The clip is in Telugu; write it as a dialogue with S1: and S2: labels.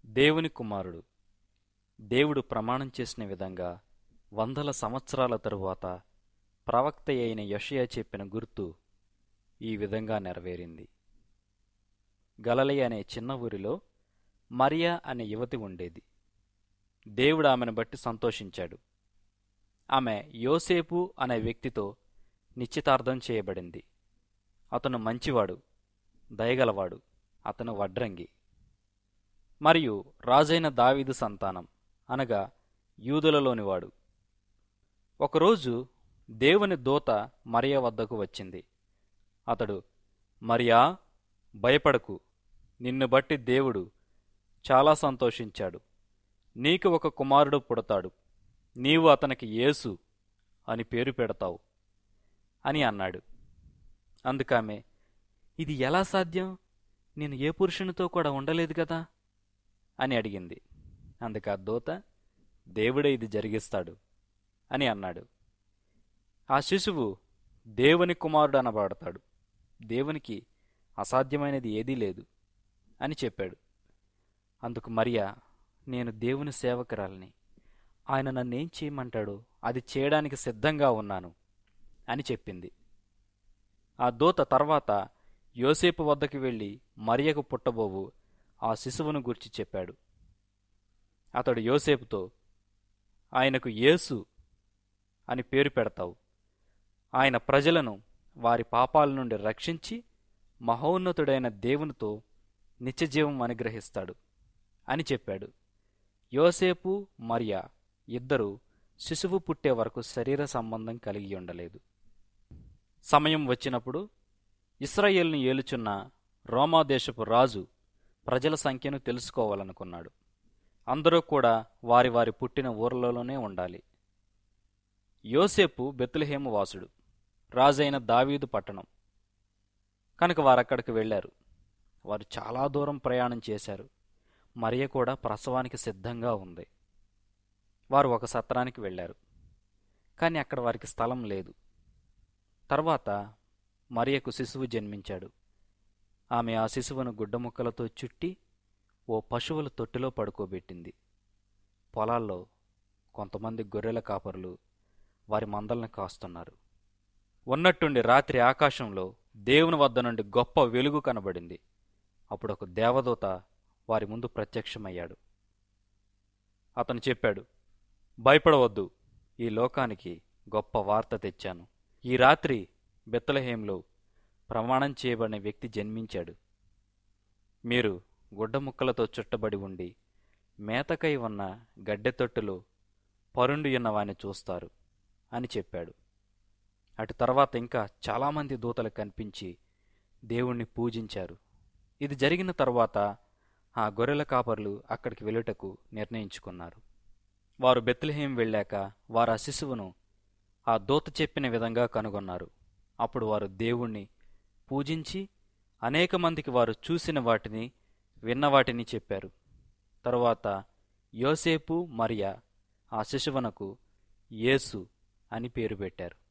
S1: దేవుని కుమారుడు దేవుడు ప్రమాణం చేసిన విధంగా వందల సంవత్సరాల తరువాత ప్రవక్త అయిన యెషయా చెప్పిన గుర్తు ఈ విధంగా నెరవేరింది గలలి అనే చిన్న ఊరిలో మరియా అనే యువతి ఉండేది దేవుడు ఆమెను బట్టి సంతోషించాడు ఆమె యోసేపు అనే వ్యక్తితో నిశ్చితార్థం చేయబడింది అతను మంచివాడు దయగలవాడు అతను వడ్రంగి మరియు రాజైన దావీదు సంతానం అనగా యూదులలోనివాడు ఒకరోజు దేవుని దూత మరియ వద్దకు వచ్చింది అతడు మరియా భయపడకు నిన్ను బట్టి దేవుడు చాలా సంతోషించాడు నీకు ఒక కుమారుడు పుడతాడు నీవు అతనికి యేసు అని పేరు పెడతావు అని అన్నాడు అందుకామె ఇది ఎలా సాధ్యం నేను ఏ పురుషునితో కూడా ఉండలేదు కదా అని అడిగింది అందుకు ఆ దూత దేవుడే ఇది జరిగిస్తాడు అని అన్నాడు ఆ శిశువు దేవుని కుమారుడు అనబడతాడు దేవునికి అసాధ్యమైనది ఏదీ లేదు అని చెప్పాడు అందుకు మరియా నేను దేవుని సేవకురాలని ఆయన నన్నేం చేయమంటాడో అది చేయడానికి సిద్ధంగా ఉన్నాను అని చెప్పింది ఆ దూత తర్వాత యోసేపు వద్దకు వెళ్ళి మరియకు పుట్టబోవు ఆ శిశువును గూర్చి చెప్పాడు అతడు యోసేపుతో ఆయనకు యేసు అని పేరు పెడతావు ఆయన ప్రజలను వారి పాపాల నుండి రక్షించి మహోన్నతుడైన దేవునితో నిత్యజీవం అనుగ్రహిస్తాడు అని చెప్పాడు యోసేపు మరియా ఇద్దరూ శిశువు పుట్టే వరకు శరీర సంబంధం కలిగి ఉండలేదు సమయం వచ్చినప్పుడు ఇస్రాయేల్ని ఏలుచున్న రోమాదేశపు రాజు ప్రజల సంఖ్యను తెలుసుకోవాలనుకున్నాడు అందరూ కూడా వారి వారి పుట్టిన ఊర్లలోనే ఉండాలి యోసేపు బెత్లహేము వాసుడు రాజైన దావీదు పట్టణం కనుక వారక్కడికి వెళ్లారు వారు చాలా దూరం ప్రయాణం చేశారు మరియ కూడా ప్రసవానికి సిద్ధంగా ఉంది వారు ఒక సత్రానికి వెళ్లారు కానీ అక్కడ వారికి స్థలం లేదు తర్వాత మరియకు శిశువు జన్మించాడు ఆమె ఆ శిశువును గుడ్డముక్కలతో చుట్టి ఓ పశువుల తొట్టిలో పడుకోబెట్టింది పొలాల్లో కొంతమంది గొర్రెల కాపరులు వారి మందలను కాస్తున్నారు ఉన్నట్టుండి రాత్రి ఆకాశంలో దేవుని వద్ద నుండి గొప్ప వెలుగు కనబడింది అప్పుడు ఒక దేవదూత వారి ముందు ప్రత్యక్షమయ్యాడు అతను చెప్పాడు భయపడవద్దు ఈ లోకానికి గొప్ప వార్త తెచ్చాను ఈ రాత్రి బెత్తలహేంలో ప్రమాణం చేయబడిన వ్యక్తి జన్మించాడు మీరు గుడ్డ ముక్కలతో చుట్టబడి ఉండి మేతకై ఉన్న గడ్డెతొట్టులో పరుండి ఉన్నవాని చూస్తారు అని చెప్పాడు అటు తర్వాత ఇంకా చాలామంది దూతలు కనిపించి దేవుణ్ణి పూజించారు ఇది జరిగిన తర్వాత ఆ గొర్రెల కాపర్లు అక్కడికి వెళ్ళుటకు నిర్ణయించుకున్నారు వారు బెత్లహేం వెళ్ళాక వారు ఆ శిశువును ఆ దూత చెప్పిన విధంగా కనుగొన్నారు అప్పుడు వారు దేవుణ్ణి పూజించి అనేక మందికి వారు చూసిన వాటిని విన్న వాటిని చెప్పారు తరువాత యోసేపు మరియా ఆ శిశువునకు యేసు అని పేరు పెట్టారు